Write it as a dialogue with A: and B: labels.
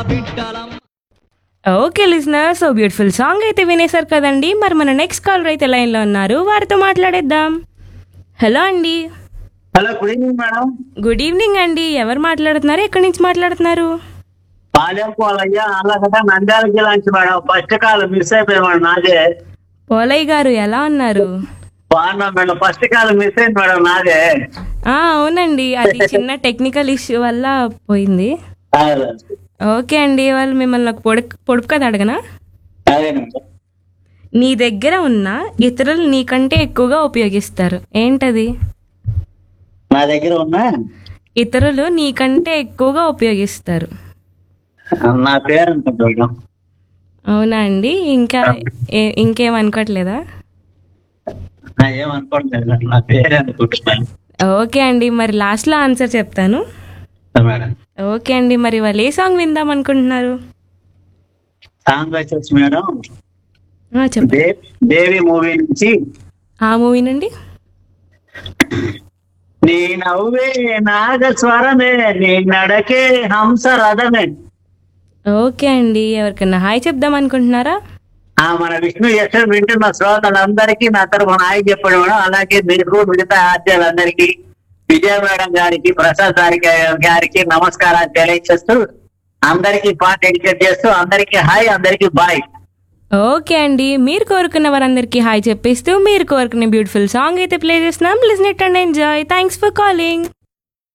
A: బిడ్డలం
B: okay listener so beautiful song అయితే వినేశారు కదండి మరి మన నెక్స్ట్ కాలర్ అయితే లైన్లో ఉన్నారు వారితో మాట్లాడేద్దాం హలో అండి
C: hello good evening madam
B: good evening అండి ఎవరు మాట్లాడుతున్నారు ఎక్కడి నుంచి మాట్లాడుతున్నారు
C: పాలెం పోలయ్య అలాగట నంద్యాల జిల్లా నుంచి మేడం ఫస్ట్ కాల్ మిస్ అయిపోయింది మేడం నాదే
B: పోలయ్య గారు ఎలా ఉన్నారు
C: బాగున్నాం మేడం ఫస్ట్ కాల్ మిస్ అయింది మేడం నాదే
B: ఆ, అవునండి అది చిన్న టెక్నికల్ ఇష్యూ వల్ల పోయింది
C: అదే
B: ఓకే అండి వాళ్ళు మిమ్మల్ని ఒక పొడుపు పొడుపు కథ అడగనా
C: అదేనండి
B: నీ దగ్గర ఉన్న ఇతరులు నీకంటే ఎక్కువగా ఉపయోగిస్తారు ఏంటది
C: నా దగ్గర ఉన్న
B: ఇతరులు నీకంటే ఎక్కువగా ఉపయోగిస్తారు
C: నా పేరు అనుకుంటా మేడం
B: అవునా అండి ఇంకా ఏ- ఇంకేం అనుకోవట్లేదా
C: నా ఏమనుకోవట్లేదు మేడం. నా పేరు అనుకుంటున్నాను
B: ఓకే అండి మరి లాస్ట్లో ఆన్సర్ చెప్తాను
C: మేడం
B: ఓకే అండి మరి వాళ్ళు ఏ సాంగ్ విందాం అనుకుంటున్నారు
C: సాంగ్ వచ్చేసి మేడం
B: ఆ, చెప్పండి
C: దే- దేవి మూవీ నుంచి
B: ఆ మూవీ నుండి
C: నీ నవ్వే నాగస్వరమే నీ నడకే హంస రథమే
B: ఓకే అండి ఎవరికన్నా హాయ్ చెప్దాం అనుకుంటున్నారా
C: ఆ మన విష్ణు యశ్వర్ వింటున్న శ్రోతలందరికీ నా తరఫున హాయ్ చెప్పండి మేడం అలాగే మీకు మిగతా ఆద్యాలందరికీ విజయ మేడం గారికి ప్రసాద్ గారికి గారికి నమస్కారాలు తెలియజేస్తూ అందరికీ పాట డెడికేట్ చేస్తూ అందరికీ హాయ్ అందరికీ బాయ్
B: ఓకే అండి మీరు కోరుకున్న వారందరికీ హాయ్ చెప్పేస్తూ మీరు కోరుకున్న బ్యూటిఫుల్ సాంగ్ అయితే ప్లే చేస్తున్నాం listen it and enjoy thanks for calling